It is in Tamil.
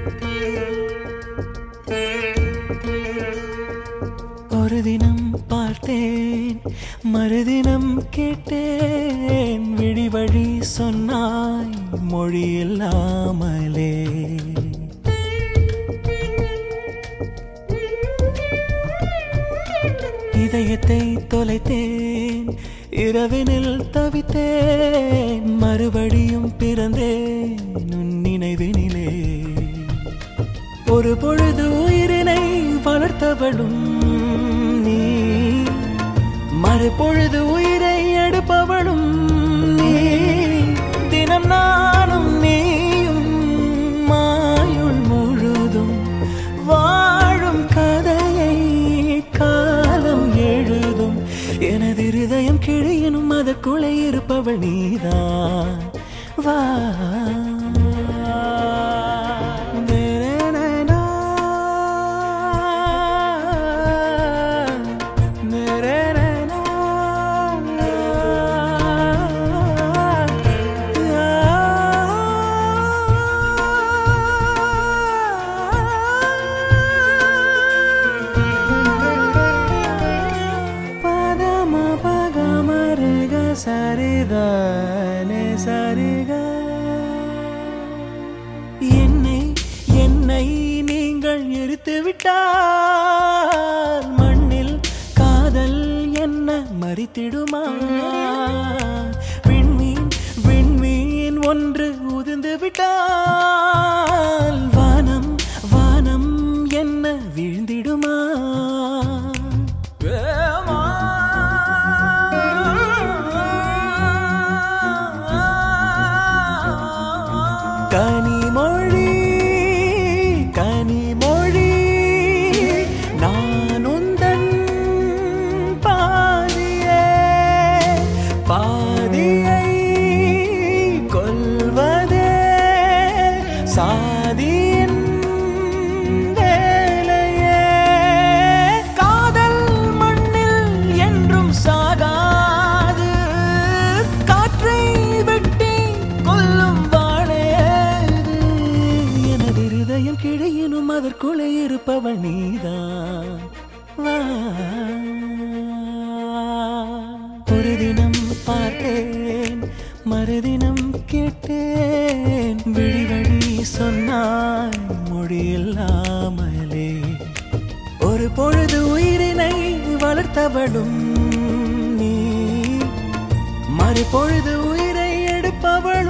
ஒரு தினம் பார்த்தேன் மறுதினம் கேட்டேன் விழி வழி சொன்னாய் மொழி இல்லாமலே இதயத்தை தொலைத்தேன் இரவினில் தவித்தேன் மறுபடியும் பிறந்தேன் உன் நினைவினிலே ஒரு பொழுது உயிரினை வளர்த்தவளும் நீ மறுபொழுது உயிரை எடுப்பவளும் நீ தினம் நானும் நீயும் மாயுள் முழுதும் வாழும் கதையை காலம் எழுதும் எனது இருதயம் கிழியனும் அதற்குள்ளே இருப்பவள் நீதான் வா பதம பகமருக சரிதனே சரிக என்னை என்னை நீங்கள் எரித்து விட்டால் மண்ணில் காதல் என்ன மறித்திடுமா விண்மீன் விண்மீன் ஒன்று உதிர்ந்து விட்டால் வானம் வானம் என்ன வீழ்ந்திடுமா கனிமொழி கனிமொழி நான் உந்தன் பாதியே பாதியை கொல்வதே சாதியின் வேலையே காதல் மண்ணில் என்றும் சாகாது காற்றை வெட்டி கொல்லும் வாழேது எனது இருதயம் கிழையினும் அதற்குள்ளே இருப்பவள் நீதான் வா. ஒரு தினம் பார்த்தேன் மறுதினம் கேட்டேன் விழி வழி சொன்னாய் மொழி இல்லாமலே ஒரு பொழுது உயிரினை வளர்த்தவளும் நீ மறுபொழுது உயிரை எடுப்பவள்